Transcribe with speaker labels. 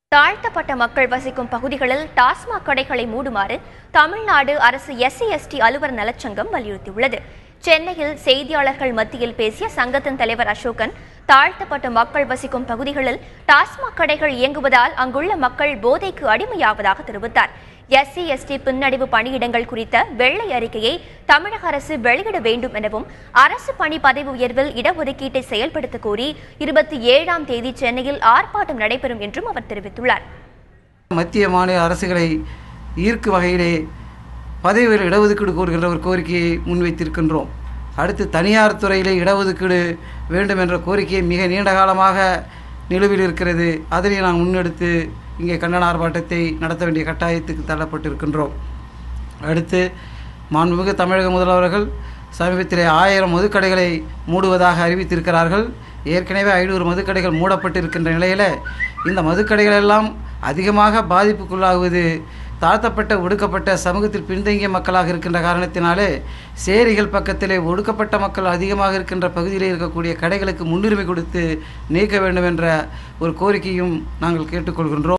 Speaker 1: தாழ்த்தப்பட்ட மக்கள் வசிக்கும் பகுதிகளில் டாஸ்மாக் கடைகளை மூடுமாறு தமிழ்நாடு அரசு எஸ்சி எஸ்டி அலுவலர் நலச்சங்கம் வலியுறுத்தியுள்ளது சென்னையில் செய்தியாளர்கள் மத்தியில் பேசிய சங்கத்தின் தலைவர் அசோகன் தாழ்த்தப்பட்ட மக்கள் வசிக்கும் பகுதிகளில் டாஸ்மாக் கடைகள் இயங்குவதால் அங்குள்ள மக்கள் போதைக்கு அடிமையாவதாக தெரிவித்தார் எஸ்சி எஸ்டி பின்னடைவு பணியிடங்கள் குறித்த வெள்ளை அறிக்கையை தமிழக அரசு வெளியிட வேண்டும் எனவும் அரசு பணி பதவி உயர்வில் இடஒதுக்கீட்டை செயல்படுத்த கோரி இருபத்தி ஏழாம் தேதி சென்னையில் ஆர்ப்பாட்டம் நடைபெறும் என்றும் அவர் தெரிவித்துள்ளார்
Speaker 2: மத்திய மாநில அரசுகளை ஈர்க்கும் வகையிலே பதவியில் இடஒதுக்கீடு கோருகின்ற ஒரு கோரிக்கையை முன்வைத்திருக்கின்றோம் அடுத்து தனியார் துறையிலே இடஒதுக்கீடு வேண்டும் என்ற கோரிக்கை மிக நீண்ட காலமாக நிலுவில் இருக்கிறது அதனை நாம் முன்னெடுத்து இங்கே கண்டன ஆர்ப்பாட்டத்தை நடத்த வேண்டிய கட்டாயத்துக்கு தள்ளப்பட்டிருக்கின்றோம் அடுத்து மாண்புமிகு தமிழக முதல்வர்கள் சமீபத்திலே ஆயிரம் மதுக்கடைகளை மூடுவதாக அறிவித்திருக்கிறார்கள் ஏற்கனவே ஐநூறு மதுக்கடைகள் மூடப்பட்டிருக்கின்ற நிலையில் இந்த மதுக்கடைகள் எல்லாம் அதிகமாக பாதிப்புக்குள்ளாகுவது தாழ்த்தப்பட்ட ஒடுக்கப்பட்ட சமூகத்தில் பின்தங்கிய மக்களாக இருக்கின்ற காரணத்தினாலே சேரிகள் பக்கத்திலே ஒடுக்கப்பட்ட மக்கள் அதிகமாக இருக்கின்ற பகுதியில் இருக்கக்கூடிய கடைகளுக்கு முன்னுரிமை கொடுத்து நீக்க வேண்டும் என்ற ஒரு கோரிக்கையும் நாங்கள் கேட்டுக்கொள்கின்றோம்